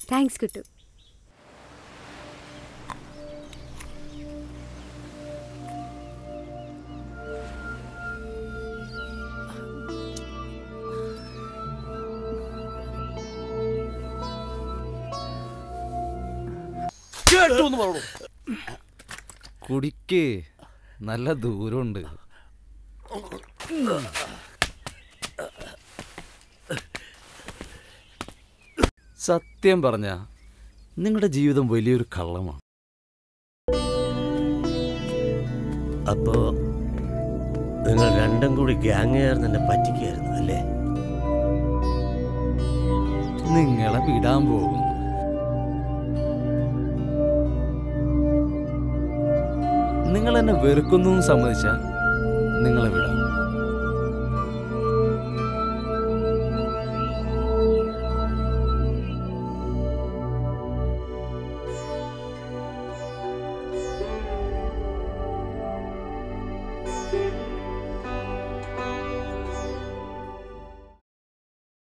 thanks കിട്ടു കേട്ടു എന്ന് പറഞ്ഞു കുടിക്ക് നല്ല ദൂരമുണ്ട് സത്യം പറഞ്ഞ നിങ്ങളുടെ ജീവിതം വലിയൊരു കള്ളമാണ് അപ്പോ നിങ്ങൾ രണ്ടും കൂടി ഗ്യാങ് ചേർന്ന് എന്നെ പറ്റിക്കായിരുന്നു അല്ലേ നിങ്ങളെ വിടാൻ പോകുന്നു നിങ്ങൾ എന്നെ വെറുക്കുന്നു എന്ന് സമ്മതിച്ചാൽ നിങ്ങളെ വിടാം